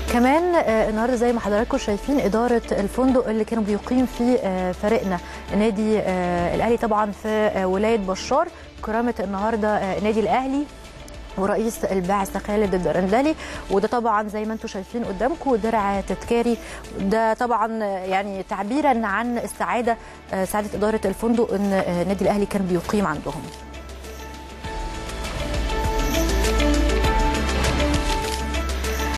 كمان آه، النهارده زي ما حضراتكم شايفين اداره الفندق اللي كانوا بيقيم فيه آه، فريقنا نادي آه، الاهلي طبعا في آه، ولايه بشار كرامه النهارده آه، النادي الاهلي ورئيس البعثة خالد الدرندلي وده طبعا زي ما انتم شايفين قدامكم درع تذكاري ده طبعا يعني تعبيرا عن السعادة آه، سعادة إدارة الفندق ان آه، النادي الأهلي كان بيقيم عندهم